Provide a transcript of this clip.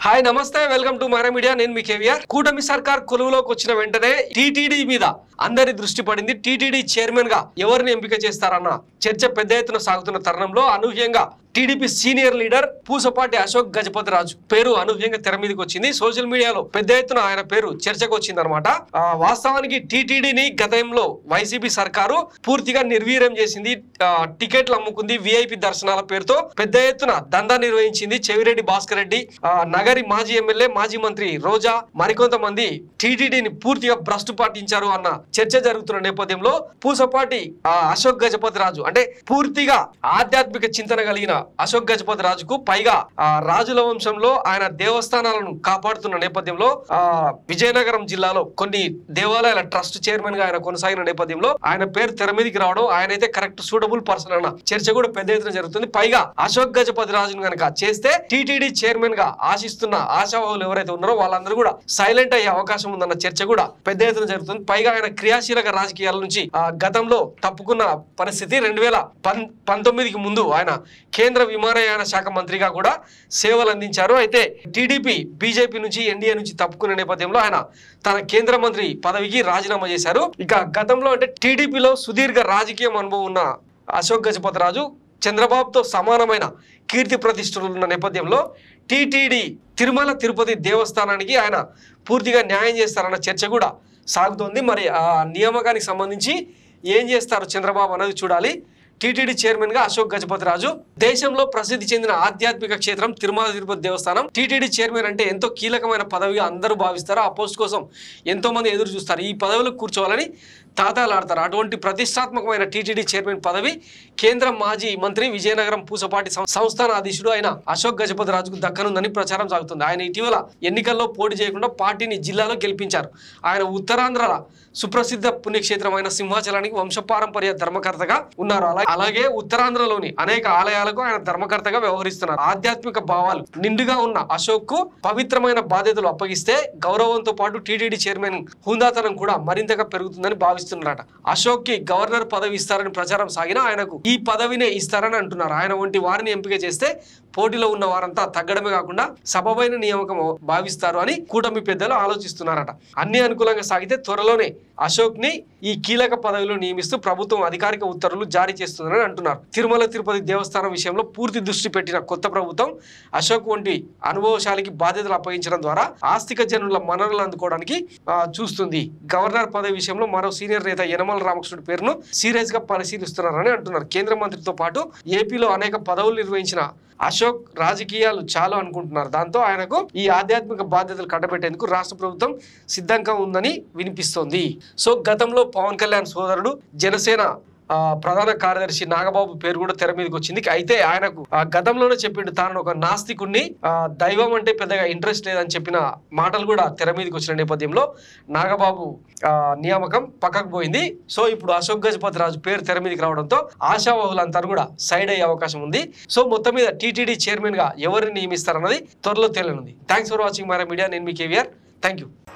hi నమస్తే welcome to Mara media నేను మీ కేవీఆర్ కూటమి సర్కార్ కొలువులోకి వచ్చిన వెంటనే టీటీడీ మీద అందరి దృష్టి పడింది టీటీడీ చైర్మన్ గా ఎవరిని ఎంపిక చేస్తారన్న చర్చ పెద్ద ఎత్తున సాగుతున్న తరుణంలో అనూహ్యంగా TDP senior leader Pusapati Ashok Gajapathi Raju పేరు అనూహ్యంగా తెర మీదకి వచ్చింది సోషల్ మీడియాలో పెద్ద ఎత్తున ఆయన పేరు చర్చకు వచ్చింది అనమాట వాస్తవానికి టీటీడీని గతంలో వైసీపీ సర్కారు పూర్తిగా నిర్వీర్యం చేసింది ఆ, టికెట్లు అమ్ముకుంది విఐపి దర్శనాల పేరుతో పెద్ద ఎత్తున దందా నిర్వహించింది చెవిరెడ్డి భాస్కర్ రెడ్డి ఆ, నగరి మాజీ ఎమ్మెల్యే మాజీ మంత్రి రోజా మరికొంతమంది టీటీడీని పూర్తిగా భ్రష్టు పాటించారు అన్న చర్చ జరుగుతున్న నేపథ్యంలో పూసపాటి ఆ, అశోక్ గజపతి రాజు అంటే పూర్తిగా ఆధ్యాత్మిక చింతన కలిగిన అశోక్ గజపతి రాజుకు పైగా ఆ, రాజుల వంశంలో ఆయన దేవస్థానాలను కాపాడుతున్న నేపథ్యంలో ఆ, విజయనగరం జిల్లాలో కొన్ని దేవాలయాల ట్రస్ట్ చైర్మన్ గా ఆయన కొనసాగిన నేపథ్యంలో ఆయన పేరు తెర మీదకి రావడం ఆయన అయితే కరెక్ట్ సూటబుల్ పర్సన్ అన్న చర్చ కూడా పెద్ద ఎత్తున జరుగుతుంది పైగా అశోక్ గజపతి రాజును కనుక చేస్తే టీటీడీ చైర్మన్ గా ఆశిస్తున్న ఆశావాహులు ఎవరైతే ఉన్నారో వాళ్ళందరూ కూడా సైలెంట్ అయ్యే అవకాశం ఉందన్న చర్చ కూడా పెద్ద ఎత్తున జరుగుతుంది పైగా ఆయన క్రియాశీలక రాజకీయాల నుంచి ఆ, గతంలో తప్పుకున్న పరిస్థితి రెండు వేల పం పంతొమ్మిదికి ముందు ఆయన కేంద్ర విమానయాన శాఖ మంత్రిగా కూడా సేవలు అందించారు అయితే టీడీపీ బీజేపీ నుంచి ఎన్డీఏ నుంచి తప్పుకునే నేపథ్యంలో ఆయన తన కేంద్ర మంత్రి పదవికి రాజీనామా చేశారు ఇక గతంలో అంటే టీడీపీలో సుదీర్ఘ రాజకీయం అనుభవం ఉన్న అశోక్ గజపతి రాజు చంద్రబాబుతో సమానమైన కీర్తి ప్రతిష్టలు ఉన్న నేపథ్యంలో టీటీడీ తిరుమల తిరుపతి దేవస్థానానికి ఆయన పూర్తిగా న్యాయం చేస్తారన్న చర్చ కూడా సాగుతోంది మరి ఆ నియామకానికి సంబంధించి ఏం చేస్తారు చంద్రబాబు అనేది చూడాలి టీటీడీ చైర్మన్ గా అశోక్ గజపతి రాజు దేశంలో ప్రసిద్ధి చెందిన ఆధ్యాత్మిక క్షేత్రం తిరుమల తిరుపతి దేవస్థానం టీటీడీ చైర్మన్ అంటే ఎంతో కీలకమైన పదవిగా అందరూ భావిస్తారు ఆ పోస్ట్ కోసం ఎంతో మంది ఎదురు చూస్తారు ఈ పదవిలో కూర్చోవాలని తాతాలాడతారు అటువంటి ప్రతిష్టాత్మకమైన టీటీడీ చైర్మన్ పదవి కేంద్ర మాజీ మంత్రి విజయనగరం పూసపాటి సం- సంస్థాన అధీశుడు అయిన అశోక్ గజపతి రాజుకు దక్కనుందని ప్రచారం సాగుతుంది ఆయన ఇటీవల ఎన్నికల్లో పోటీ చేయకుండా పార్టీని జిల్లాలో గెలిపించారు ఆయన ఉత్తరాంధ్ర సుప్రసిద్ధ పుణ్యక్షేత్రమైన సింహాచలానికి వంశపారంపర్య ధర్మకర్తగా ఉన్నారు అలా- అలాగే ఉత్తరాంధ్రలోని అనేక ఆలయాలకు ఆయన ధర్మకర్తగా వ్యవహరిస్తున్నారు ఆధ్యాత్మిక భావాలు నిండుగా ఉన్న అశోక్ కు పవిత్రమైన బాధ్యతలు అప్పగిస్తే గౌరవంతో పాటు టీటీడీ చైర్మన్ హుందాతనం కూడా మరింతగా పెరుగుతుందని భావిస్తున్నారట అశోక్ కి గవర్నర్ పదవి ఇస్తారని ప్రచారం సాగినా ఆయనకు ఈ పదవినే ఇస్తారని అంటున్నారు ఆయన వంటి వారిని ఎంపిక చేస్తే పోటీలో ఉన్న వారంతా తగ్గడమే కాకుండా సబబైన నియామకం భావిస్తారు అని కూటమి పెద్దలు ఆలోచిస్తున్నారట అన్ని అనుకూలంగా సాగితే త్వరలోనే అశోక్ ని ఈ కీలక పదవిలో నియమిస్తూ ప్రభుత్వం అధికారిక ఉత్తర్వులు జారీ చేస్తుందని అంటున్నారు తిరుమల తిరుపతి దేవస్థానం విషయంలో పూర్తి దృష్టి పెట్టిన కొత్త ప్రభుత్వం అశోక్ వంటి అనుభవశాలికి బాధ్యతలు అప్పగించడం ద్వారా ఆస్తిక జనుల మనరులు అందుకోవడానికి ఆ, చూస్తుంది గవర్నర్ పదవి విషయంలో మరో సీనియర్ నేత యనమల రామకృష్ణుడి పేరును సీరియస్ గా పరిశీలిస్తున్నారని అంటున్నారు కేంద్ర మంత్రితో పాటు ఏపీలో అనేక పదవులు నిర్వహించిన అశోక్ రాజకీయాలు చాలు అనుకుంటున్నారు దాంతో ఆయనకు ఈ ఆధ్యాత్మిక బాధ్యతలు కట్టబెట్టేందుకు రాష్ట్ర ప్రభుత్వం సిద్ధంగా ఉందని వినిపిస్తోంది సో గతంలో పవన్ కళ్యాణ్ సోదరుడు జనసేన ఆ, ప్రధాన కార్యదర్శి నాగబాబు పేరు కూడా తెర మీదకి వచ్చింది అయితే ఆయనకు ఆ, గతంలోనే చెప్పిండు తాను ఒక నాస్తికుణ్ణి ఆ, దైవం అంటే పెద్దగా ఇంట్రెస్ట్ లేదని చెప్పిన మాటలు కూడా తెర మీదకి వచ్చిన నేపథ్యంలో నాగబాబు ఆ, నియామకం పక్కకు పోయింది సో ఇప్పుడు అశోక్ గజపతి రాజు పేరు తెర మీదకి రావడంతో ఆశావాహులంతా కూడా సైడ్ అయ్యే అవకాశం ఉంది సో మొత్తం మీద టీటీడీ చైర్మన్ గా ఎవరిని నియమిస్తారన్నది త్వరలో తేలనుంది థ్యాంక్స్ ఫర్ వాచింగ్ మరా మీడియా నేను మీ కేవీఆర్ థ్యాంక్ యూ